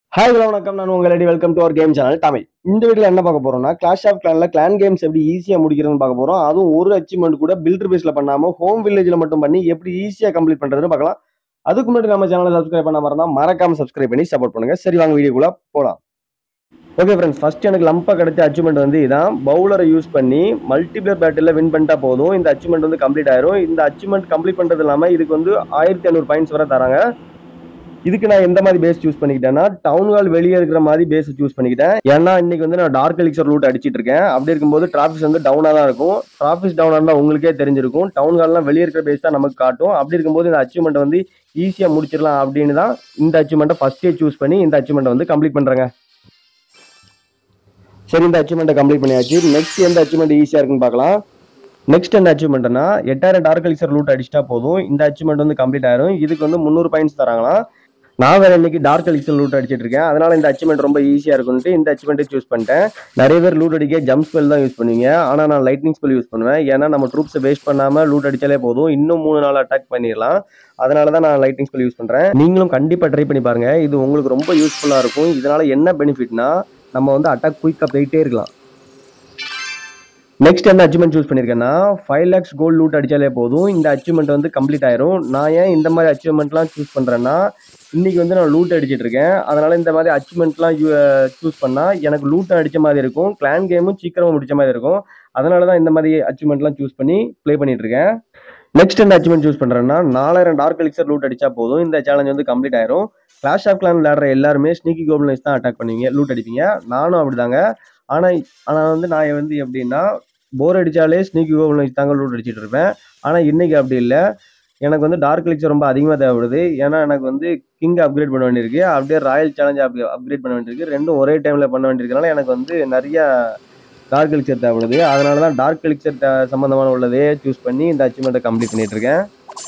hi hello வணக்கம் நான் உங்கள் ready welcome to our game channel Tamil இந்த வீடியோவில் என்ன பார்க்க போறோம்னா கிளாஷ் ஆஃப் கிளான்ல கிளான் கேம்ஸ் எப்படி ஈஸியாக முடிக்கிறதுன்னு பார்க்க போறோம் அதுவும் ஒரு அச்சீவ்மெண்ட் கூட பில்டர் பேஸ்ல பண்ணாம ஹோம் வில்லேஜில் மட்டும் பண்ணி எப்படி ஈஸியாக கம்ப்ளீட் பண்றதுன்னு பார்க்கலாம் அதுக்கு முன்னாடி நம்ம சேனலை சப்ஸ்கிரைப் பண்ண மாதிரி தான் மறக்காம சப்ஸ்கிரைப் பண்ணி சப்போர்ட் பண்ணுங்க சரி வாங்க வீடியோக்குள்ள போகலாம் ஓகே ஃப்ரெண்ட்ஸ் ஃபர்ஸ்ட் எனக்கு லம்பா கிடைச்ச அச்சீவ்மெண்ட் வந்து இதான் பவுலரை யூஸ் பண்ணி மல்டிபிளர் பேட்டில் வின் பண்ணிட்டா போதும் இந்த அச்சீவ்மெண்ட் வந்து கம்ப்ளீட் ஆயிரும் இந்த அச்சீவ்மெண்ட் கம்ப்ளீட் பண்றது இல்லாமல் இதுக்கு வந்து ஆயிரத்தி ஐநூறு பாயிண்ட்ஸ் வரை தராங்க இதுக்கு நான் எந்த மாதிரி பேஸ் சூஸ் பண்ணிக்கிட்டேன்னா டவுன் ஹால் வெளியே இருக்கிற மாதிரி பேஸ் சூஸ் பண்ணிக்கிட்டேன் ஏன்னா இன்னைக்கு வந்து நான் டார்க் எலிக்சர் ரூட் அடிச்சிட்டு இருக்கேன் அப்படி இருக்கும்போது டிராஃபிக்ஸ் வந்து டவுனாக தான் இருக்கும் டிராஃபிக்ஸ் டவுனாக இருந்தால் உங்களுக்கே தெரிஞ்சிருக்கும் டவுன் ஹால்லாம் வெளியே இருக்கிற பேஸ் தான் நமக்கு காட்டும் அப்படி இருக்கும்போது இந்த அச்சீவ்மெண்ட் வந்து ஈஸியாக முடிச்சிடலாம் அப்படின்னு தான் இந்த அச்சீவ்மெண்ட்டை ஃபர்ஸ்டே சூஸ் பண்ணி இந்த அச்சீவ்மெண்ட்டை வந்து கம்ப்ளீட் பண்ணுறேங்க சரி இந்த அச்சீவ்மெண்ட்டை கம்ப்ளீட் பண்ணியாச்சு நெக்ஸ்ட் எந்த அச்சீவ்மெண்ட் ஈஸியாக இருக்குன்னு பார்க்கலாம் நெக்ஸ்ட் என்ன அச்சீவ்மெண்ட்னா எட்டாயிரம் டார்க் எலிக்சர் லூட் அடிச்சிட்டா போதும் இந்த அச்சீவ்மெண்ட் வந்து கம்ப்ளீட் ஆயிரும் இதுக்கு வந்து முந்நூறு பாயிண்ட்ஸ் தராங்களாம் நான் வேற இன்னைக்கு டார்க் எலிக்சர் லூட் அடிச்சிட்டு இருக்கேன் அதனால இந்த அச்சீவ்மெண்ட் ரொம்ப ஈஸியா இருக்கும்ட்டு இந்த அச்சீவ்மெண்ட்டை சூஸ் பண்ணிட்டேன் நிறைய பேர் லூட் அடிக்க ஜம்ப் ஸ்பெல் தான் யூஸ் பண்ணுவீங்க ஆனா நான் லைட்னிங் ஸ்பெல் யூஸ் பண்ணுவேன் ஏன்னா நம்ம ட்ரூப்ஸை வேஸ்ட் பண்ணாம லூட் அடிச்சாலே போதும் இன்னும் மூணு நாள் அட்டாக் பண்ணிடலாம் அதனால தான் நான் லைட்னிங் ஸ்பெல் யூஸ் பண்றேன் நீங்களும் கண்டிப்பா ட்ரை பண்ணி பாருங்க இது உங்களுக்கு ரொம்ப யூஸ்ஃபுல்லா இருக்கும் இதனால என்ன பெனிஃபிட்னா நம்ம வந்து அட்டாக் குயிக்கா போயிட்டே இருக்கலாம் நெக்ஸ்ட் என்ன அச்சீவ்மெண்ட் சூஸ் பண்ணியிருக்கேன்னா ஃபைவ் லேக்ஸ் கோல்ட் லூட் அடிச்சாலே போதும் இந்த அச்சீவ்மெண்ட் வந்து கம்ப்ளீட் ஆயிரும் நான் ஏன் இந்த மாதிரி அச்சீவ்மெண்ட்லாம் சூஸ் பண்ணுறேன்னா இன்னைக்கு வந்து நான் லூட் அடிச்சிட்டு இருக்கேன் அதனால இந்த மாதிரி அச்சீவ்மெண்ட்லாம் சூஸ் பண்ணால் எனக்கு லூட் அடிச்ச மாதிரி இருக்கும் கிளான் கேமும் சீக்கிரமாக முடிச்ச மாதிரி இருக்கும் அதனால தான் இந்த மாதிரி அச்சீவ்மெண்ட்லாம் சூஸ் பண்ணி ப்ளே பண்ணிட்டு இருக்கேன் நெக்ஸ்ட் என்ன அச்சீவ்மெண்ட் சூஸ் பண்ணுறேன்னா நாலாயிரம் டார்க் எலிக்சர் லூட் அடிச்சா போதும் இந்த சேலஞ்ச் வந்து கம்ப்ளீட் ஆயிரும் கிளாஷ் ஆஃப் கிளான் விளையாடுற எல்லாருமே ஸ்னீக்கி கோபிளைஸ் தான் அட்டாக் பண்ணுவீங்க லூட் அடிப்பீங்க நானும் அப்படிதாங்க ஆனால் ஆனால் வந்து நான் வந்து எப்படின்னா போர் அடித்தாலே ஸ்னீக்கி கோபிளைஸ் தாங்க லூட் அடிச்சிட்டு இருப்பேன் ஆனால் இன்னைக்கு அப்படி இல்லை எனக்கு வந்து டார்க் எலிக்சர் ரொம்ப அதிகமாக தேவைப்படுது ஏன்னா எனக்கு வந்து கிங் அப்கிரேட் பண்ண வேண்டியிருக்கு அப்படியே ராயல் சேலஞ்ச் அப் அப்கிரேட் பண்ண வேண்டியிருக்கு ரெண்டும் ஒரே டைமில் பண்ண வேண்டியிருக்கனால எனக்கு வந்து நிறைய டார்க் எலிக்சர் தேவைப்படுது அதனால தான் டார்க் எலிக்சர் சம்மந்தமான உள்ளதே சூஸ் பண்ணி இந்த அச்சீவ்மெண்ட்டை கம்ப்ளீட் பண்ணிட்டு இருக்கேன்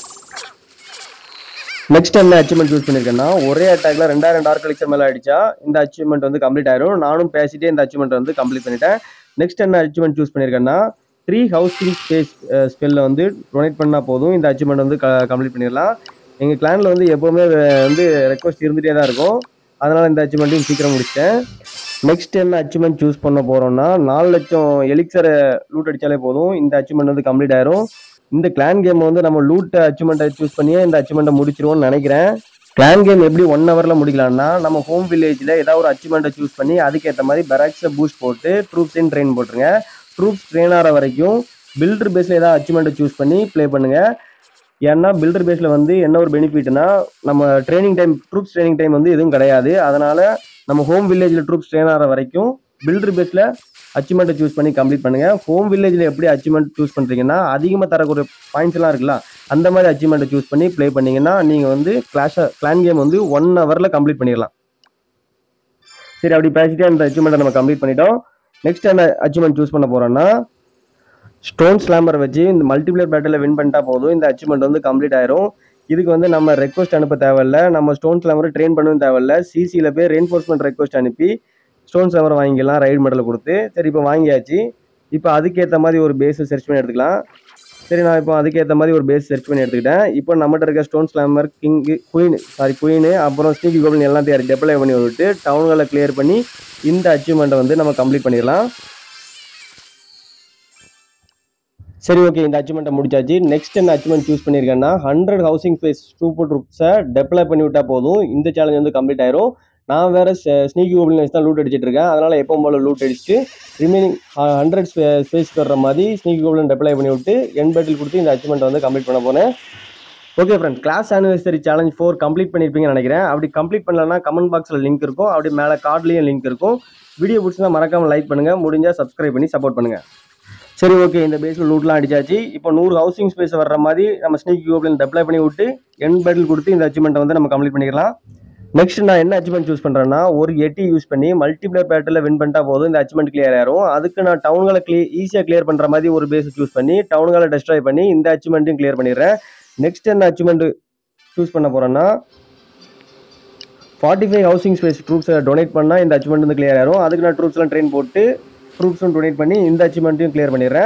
நெக்ஸ்ட் என்ன அச்சீவ்மெண்ட் சூஸ் பண்ணியிருக்கேன்னா ஒரே அட்டாக்ல ரெண்டாயிரம் டார்க் எலிக்சர் மேலே அடிச்சா இந்த அச்சீவ்மெண்ட் வந்து கம்ப்ளீட் ஆயிரும் நானும் பேசிட்டே இந்த அச்சீவ்மெண்ட் வந்து கம்ப்ளீட் பண்ணிட்டேன் நெக்ஸ்ட் என்ன அச்சீவ்மெண்ட் சூஸ் பண்ணியிருக்கேன்னா த்ரீ ஹவுசிங் ஸ்பேஸ் ஸ்பெல்ல வந்து டொனேட் பண்ணால் போதும் இந்த அச்சீவ்மெண்ட் வந்து கம்ப்ளீட் பண்ணிடலாம் எங்கள் கிளானில் வந்து எப்போவுமே வந்து ரெக்வஸ்ட் இருந்துகிட்டே தான் இருக்கும் அதனால் இந்த அச்சீவ்மெண்ட்டையும் சீக்கிரம் முடிச்சிட்டேன் நெக்ஸ்ட் என்ன அச்சீவ்மெண்ட் சூஸ் பண்ண போகிறோம்னா நாலு லட்சம் எலிக்சரை லூட் அடித்தாலே போதும் இந்த அச்சீவ்மெண்ட் வந்து கம்ப்ளீட் ஆயிரும் இந்த கிளான் கேம் வந்து நம்ம லூட் அச்சீவ்மெண்ட்டை சூஸ் பண்ணியே இந்த அச்சீவ்மெண்ட்டை முடிச்சிருவோம்னு நினைக்கிறேன் கிளான் கேம் எப்படி ஒன் ஹவரில் முடிக்கலாம்னா நம்ம ஹோம் வில்லேஜில் ஏதாவது ஒரு அச்சீவ்மெண்ட்டை சூஸ் பண்ணி அதுக்கேற்ற மாதிரி பெராக்ஸை பூஸ்ட் போட்டு ட்ரூப்ஸையும் ட்ரெயின் போட்டுருங்க ட்ரூப்ஸ் ட்ரெயின் ஆகிற வரைக்கும் பில்டர் பேஸில் ஏதாவது அச்சீவ்மெண்ட்டை சூஸ் பண்ணி ப்ளே பண்ணுங்க ஏன்னா பில்டர் பேஸில் வந்து என்ன ஒரு பெனிஃபிட்னா நம்ம training time troops training time வந்து எதுவும் கிடையாது அதனால நம்ம ஹோம் வில்லேஜில் ட்ரூப்ஸ் ட்ரெயின் ஆகிற வரைக்கும் பில்டர் பேஸில் அச்சீவ்மெண்ட்டை சூஸ் பண்ணி கம்ப்ளீட் பண்ணுங்க ஹோம் வில்லேஜில் எப்படி அச்சீவ்மெண்ட் சூஸ் பண்ணுறீங்கன்னா அதிகமாக தரக்கூடிய பாயிண்ட்ஸ் எல்லாம் இருக்குல்ல அந்த மாதிரி அச்சீவ்மெண்ட்டை சூஸ் பண்ணி ப்ளே பண்ணீங்கன்னா நீங்கள் வந்து கிளாஷ் கிளான் கேம் வந்து ஒன் ஹவரில் கம்ப்ளீட் பண்ணிடலாம் சரி அப்படி பேசிட்டே அந்த அச்சீவ்மெண்ட்டை நம்ம கம்ப்ளீட் பண்ணிட்டோம் நெக்ஸ்ட் என்ன அச்சீவ்மெண்ட் சூஸ் பண்ண போறோம்னா ஸ்டோன் ஸ்லாமர் வச்சு இந்த மல்டிபிளேயர் பேட்டில் வின் பண்ணிட்டா போதும் இந்த அச்சீவ்மெண்ட் வந்து கம்ப்ளீட் ஆயிரும் இதுக்கு வந்து நம்ம ரெக்வஸ்ட் அனுப்ப தேவையில்ல நம்ம ஸ்டோன் ஸ்லாமர் ட்ரெயின் பண்ணவும் தேவையில்ல சிசியில் போய் ரெயின்ஃபோர்ஸ்மெண்ட் ரெக்வஸ்ட் அனுப்பி ஸ்டோன் ஸ்லாமர் வாங்கிக்கலாம் ரைட் மெடல் கொடுத்து சரி இப்போ வாங்கியாச்சு இப்போ அதுக்கேற்ற மாதிரி ஒரு பேஸை சர்ச் பண்ணி எடுத்துக்கலாம் சரி நான் இப்போ அதுக்கேற்ற மாதிரி ஒரு பேஸ் சர்ச் பண்ணி எடுத்துக்கிட்டேன் இப்போ நம்மகிட்ட இருக்க stone slammer king queen sorry queen அப்புறம் ஸ்னீக்கி கோபின் எல்லாத்தையும் டெப்ளை பண்ணி விட்டு டவுன்களை கிளியர் பண்ணி இந்த அச்சீவ்மெண்ட்டை வந்து நம்ம கம்ப்ளீட் பண்ணிடலாம் சரி ஓகே இந்த அச்சீவ்மெண்ட்டை முடிச்சாச்சு நெக்ஸ்ட் என்ன அச்சீவ்மெண்ட் சூஸ் பண்ணியிருக்கேன்னா ஹண்ட்ரட் ஹவுசிங் ஸ்பேஸ் சூப்பர் ட்ரூப்ஸை டெப்ளை பண்ணி விட்டா போதும் இந்த சேலஞ்ச் வந்து கம்ப்ளீட் ஆயிரும் நான் வேற ஸ்னீக்கி கோபின் தான் லூட் அடிச்சிட்டு இருக்கேன் அதனால எப்பவும் போல லூட் அடிச்சுட்டு ரிமைனிங் ஹண்ட்ரட் ஸ்பேஸ் வர்ற மாதிரி ஸ்னீக்கி கோபின் டெப்ளை பண்ணி விட்டு என் பேட்டில் கொடுத்து இந்த அச்சீவ்மெண்ட் வந்து கம்ப்ளீட் பண்ண போனேன் okay friend clash anniversary challenge four complete பண்ணியிருப்பீங்கன்னு நினைக்கிறேன் அப்படி கம்ப்ளீட் பண்ணலன்னா கமெண்ட் பாக்ஸில் லிங்க் இருக்கும் அப்படி மேலே கார்ட்லேயும் லிங்க் இருக்கும் வீடியோ பிடிச்சிருந்தா மறக்காம லைக் பண்ணுங்கள் முடிஞ்சால் சப்ஸ்கிரைப் பண்ணி சப்போர்ட் பண்ணுங்கள் சரி ஓகே இந்த பேஸில் லூட்லாம் அடிச்சாச்சு இப்போ நூறு ஹவுசிங் ஸ்பேஸ் வர்ற மாதிரி நம்ம ஸ்னீக் கோபிளின் டெப்ளை பண்ணி விட்டு என் பேட்டில் கொடுத்து இந்த அச்சீவ்மெண்ட்டை வந்து நம்ம கம்ப்ளீட் பண்ணிக்கலாம் நெக்ஸ்ட் நான் என்ன அச்சீவ்மெண்ட் சூஸ் பண்ணுறேன்னா ஒரு எட்டி யூஸ் பண்ணி மல்டிப்ளேயர் பேட்டில் வின் பண்ணிட்டா போதும் இந்த அச்சீவ்மெண்ட் கிளியர் ஆயிரும் அதுக்கு நான் டவுன்களை கிளியர் ஈஸியாக கிளியர் பண்ணுற மாதிரி ஒரு பேஸ் சூஸ் பண்ணி டவுன்களை டெஸ்ட்ராய் பண்ணி இந்த அச்சீவ்மெண்ட்டையும் கிளியர் பண்ணிடுறேன் நெக்ஸ்ட் என்ன அச்சீவ்மெண்ட் சூஸ் பண்ண போகிறேன்னா ஃபார்ட்டி ஃபைவ் ஹவுசிங் ஸ்பேஸ் ட்ரூப்ஸை டொனேட் பண்ணால் இந்த அச்சீவ்மெண்ட் வந்து கிளியர் ஆயிரும் அதுக்கு நான் ட்ரூப்ஸ்லாம் ட்ரெயின் போட்டு ட்ரூப்ஸும் டொனேட் பண்ணி இந்த அச்சீவ்மெண்ட்டையும் கிளியர் பண்ணிடுறேன்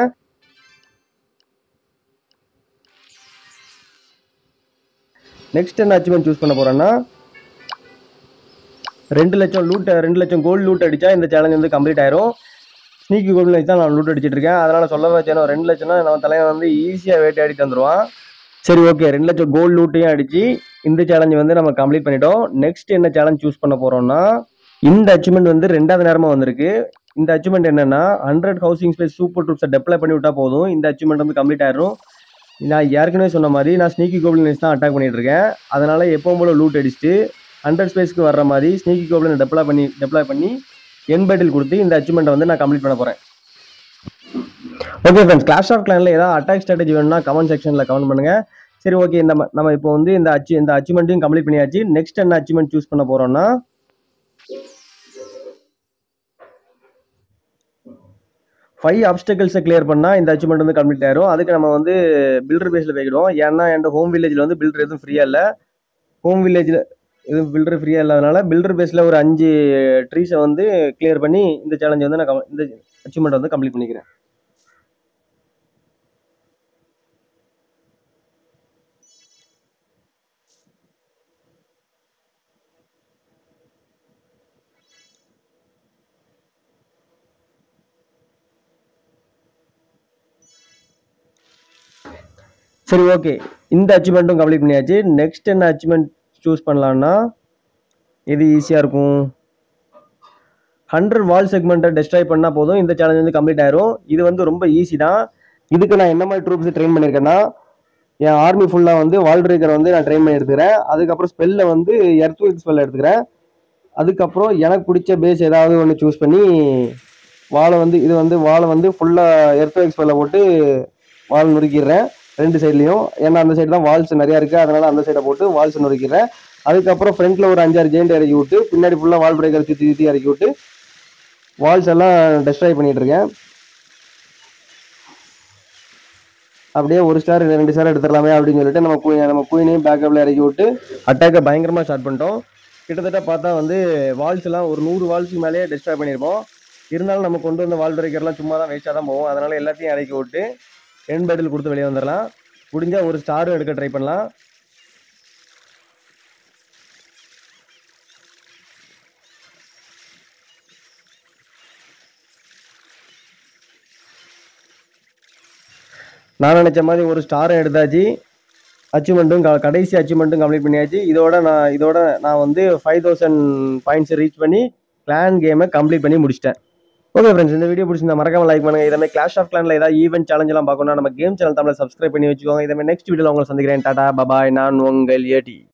நெக்ஸ்ட் என்ன அச்சீவ்மெண்ட் சூஸ் பண்ண போகிறேன்னா ரெண்டு லட்சம் லூட் ரெண்டு லட்சம் கோல்டு லூட் அடித்தா இந்த சேலஞ்ச் வந்து கம்ப்ளீட் ஆயிரும் ஸ்னீக்கி கோல்டு வச்சு தான் நான் லூட் அடிச்சிட்டு இருக்கேன் அதனால் சொல்ல வச்சேன் ரெண்டு லட்சம்னா நம்ம தலைவன் வந்து ஈஸியாக வேட்டையாடி தந்துடுவான் சரி ஓகே ரெண்டு லட்சம் கோல்டு லூட்டையும் அடிச்சு இந்த சேலஞ்ச் வந்து நம்ம கம்ப்ளீட் பண்ணிட்டோம் நெக்ஸ்ட் என்ன சேலஞ்ச் சூஸ் பண்ண போறோம்னா இந்த அச்சீவ்மெண்ட் வந்து ரெண்டாவது நேரமா வந்திருக்கு இந்த அச்சீவ்மெண்ட் என்னன்னா ஹண்ட்ரட் ஹவுசிங் ஸ்பேஸ் சூப்பர் ட்ரூப்ஸை டெப்ளை பண்ணி விட்டா போதும் இந்த அச்சீவ்மெண்ட் வந்து கம்ப்ளீட் ஆயிரும் நான் ஏற்கனவே சொன்ன மாதிரி நான் ஸ்னீக்கி கோப்ளின்ஸ் தான் அட்டாக் பண்ணிட்டு இருக்கேன் அதனால எப்பவும் போல லூட் அடிச்சுட்டு ஹண்ட்ரட் ஸ்பேஸ்க்கு வர்ற மாதிரி ஸ்னீக்கி கோப்ளின் டெப்ளை பண்ணி டெப்ளை பண்ணி என் பேட்டில் கொடுத்து இந்த அச்சீவ்மெண்ட்டை வந்து நான் கம்ப்ளீட் பண்ண போறேன் ஓகே ஃப்ரெண்ட்ஸ் கிளாஷ் ஆஃப் கிளானில் ஏதாவது அட்டாக் ஸ்ட்ராட்டஜி வேணும்னா கமெண்ட் செக்ஷனில் கமெண்ட் பண்ணுங்க சரி ஓகே இந்த ம- நம்ம இப்போ வந்து இந்த அச்சு இந்த அச்சீவ்மெண்ட்டையும் கம்ப்ளீட் பண்ணியாச்சு நெக்ஸ்ட் என்ன அச்சீவ்மெண்ட் சூஸ் பண்ண போறோம்னா ஃபைவ் அப்டக்கல்ஸை கிளியர் பண்ணால் இந்த அச்சீவ்மெண்ட் வந்து கம்ப்ளீட் ஆயிரும் அதுக்கு நம்ம வந்து பில்டர் பேஸில் போய்க்கிடுவோம் ஏன்னா என் ஹோம் வில்லேஜில் வந்து பில்டர் எதுவும் ஃப்ரீயாக இல்லை ஹோம் வில்லேஜில் எதுவும் பில்டர் ஃப்ரீயாக இல்லாதனால பில்டர் பேஸில் ஒரு அஞ்சு ட்ரீஸை வந்து கிளியர் பண்ணி இந்த சேலஞ்ச் வந்து நான் com- இந்த அச்சீவ்மெண்ட் வந்து கம்ப்ளீட் பண்ணிக்கிறேன் சரி ஓகே இந்த அச்சீவ்மெண்ட்டும் கம்ப்ளீட் பண்ணியாச்சு நெக்ஸ்ட் என்ன அச்சீவ்மெண்ட் சூஸ் பண்ணலான்னா எது ஈஸியாக இருக்கும் ஹண்ட்ரட் வால் செக்மெண்ட்டை டெஸ்ட்ராய் பண்ணால் போதும் இந்த சேலஞ்ச் வந்து கம்ப்ளீட் ஆயிரும் இது வந்து ரொம்ப ஈஸி தான் இதுக்கு நான் என்ன மாதிரி ட்ரூப்ஸ் ட்ரெயின் பண்ணியிருக்கேன்னா என் ஆர்மி ஃபுல்லாக வந்து வால் பிரேக்கர் வந்து நான் ட்ரெயின் பண்ணி எடுத்துக்கிறேன் அதுக்கப்புறம் ஸ்பெல்ல வந்து எர்த்விக் ஸ்பெல்ல எடுத்துக்கிறேன் அதுக்கப்புறம் எனக்கு பிடிச்ச பேஸ் ஏதாவது ஒன்று சூஸ் பண்ணி வாழை வந்து இது வந்து வாழை வந்து ஃபுல்லாக எர்த்விக் ஸ்பெல்ல போட்டு வால் நொறுக்கிடுறேன் ரெண்டு சைட்லையும் ஏன்னா அந்த சைடு தான் வால்ஸ் நிறையா இருக்குது அதனால அந்த சைடை போட்டு வால்ஸ் நொறுக்கிடுறேன் அதுக்கப்புறம் ஃப்ரண்ட்டில் ஒரு அஞ்சாறு ஜெயிண்ட் இறக்கி விட்டு பின்னாடி ஃபுல்லாக வால் பிரேக்கர் சுற்றி சுற்றி இறக்கி விட்டு வால்ஸ் எல்லாம் டெஸ்ட்ராய் பண்ணிட்டு இருக்கேன் அப்படியே ஒரு ஸ்டார் ரெண்டு ஸ்டார் எடுத்துடலாமே அப்படின்னு சொல்லிட்டு நம்ம குயின் நம்ம குயினையும் பேக்கப்பில் இறக்கி விட்டு அட்டாக்கை பயங்கரமாக ஸ்டார்ட் பண்ணிட்டோம் கிட்டத்தட்ட பார்த்தா வந்து வால்ஸ் எல்லாம் ஒரு நூறு வால்ஸுக்கு மேலேயே டெஸ்ட்ராய் பண்ணியிருப்போம் இருந்தாலும் நம்ம கொண்டு வந்த வால் பிரேக்கர்லாம் சும்மா தான் வேஸ்ட்டாக தான் போவோம் அதனால எல்லாத்தையும் இறக்கி விட்டு என் பேட்டில் கொடுத்து வெளியே வந்துடலாம் முடிஞ்சா ஒரு ஸ்டாரும் எடுக்க ட்ரை பண்ணலாம் நான் நினச்ச மாதிரி ஒரு ஸ்டாரும் எடுத்தாச்சு அச்சீவ்மெண்ட்டும் கடைசி அச்சீவ்மெண்ட்டும் கம்ப்ளீட் பண்ணியாச்சு இதோட நான் இதோட நான் வந்து ஃபைவ் தௌசண்ட் பாயிண்ட்ஸ் ரீச் பண்ணி கிளான் கேமை கம்ப்ளீட் பண்ணி முடிச்சிட்டேன் ஓகே ஃப்ரெண்ட்ஸ் இந்த வீடியோ பிடிச்சிருந்தா மறக்காம லைக் பண்ணுங்க இதே மாதிரி கிளாஷ் ஆஃப் கிளான்ல ஏதாவது ஈவென்ட் சேலஞ்ச் எல்லாம் பார்க்கணும் நம்ம கேம் சேனல் தமிழ் சப்ஸ்கிரைப் பண்ணி வச்சுக்கோங்க இதே மாதிரி நெக்ஸ்ட் வீடியோல உங்களை சந்திக்கிறேன் டாடா பபாய் நான் உங்கள் ஏடி